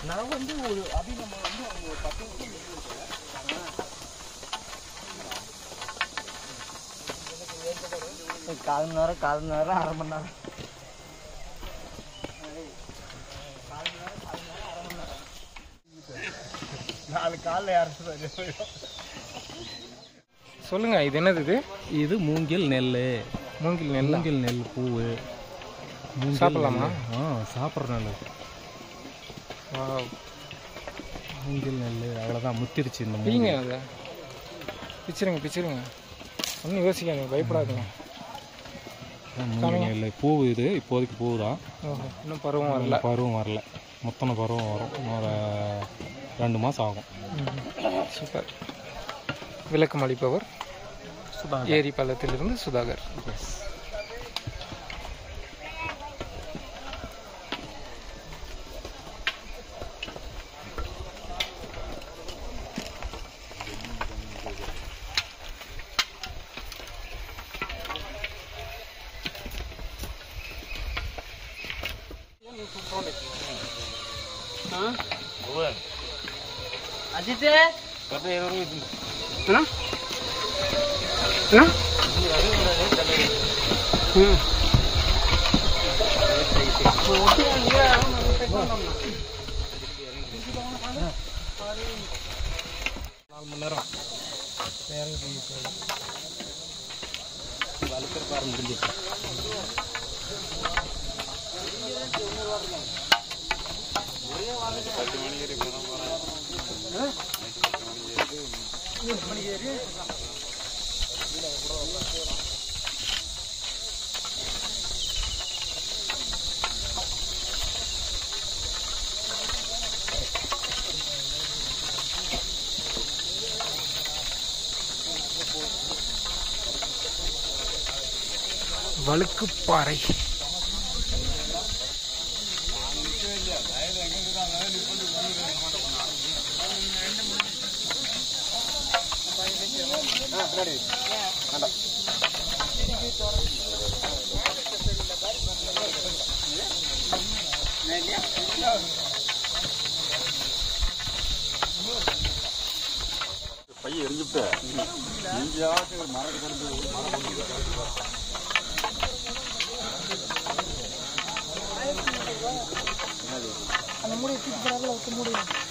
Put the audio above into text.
நான் வந்து ஒரு அபி நம்ம வந்து அவங்க ஒரு பத்து நிமிஷம் நிறுத்தி வச்சேன். கால் மணி நேரம் கால் மணி நேரம் அரை மணி நேரம் நாலு காலில் யாரும் சொல்லுங்க இது என்னது இது இது மூங்கில் நெல் மூங்கில் நெல்லா மூங்கில் நெல் பூவு மூங்கில் சாப்பிடலாமா? நெல்லு. ஆ சாப்பிட்ற நெல் வாவ். மூங்கில் நெல் அவ்வளோதான் முத்திருச்சு இந்த பீங்க மூங்கில் அதை பிச்சிருங்க பிச்சிருங்க ஒன்றும் யோசிக்காதீங்க பயப்படாதீங்க ஆ, மூங்கில் நெல் பூவு இது இப்போதைக்கு பூவு தான் ஓஹோ இன்னும் பருவம் வரல பருவம் வரல மொத்தன பருவம் வரும் இன்னொரு ரெண்டு மாதம் ஆகும் ம்ஹும். சூப்பர் விளக்கம் அளிப்பவர் ஏரி பள்ளத்திலிருந்து சுதாகர் அஜித் அண்ணா அண்ணா ம் நாலு மணி நேரம் வளர்க்குற முடிஞ்சிச்சு வழுக்குப்பாறை பையன் எரிஞ்சுட்டு நீங்களாச்சும் மரம் கொண்டு மரம் அந்த மூடி தூக்கி போறாருல ஒத்த மூடி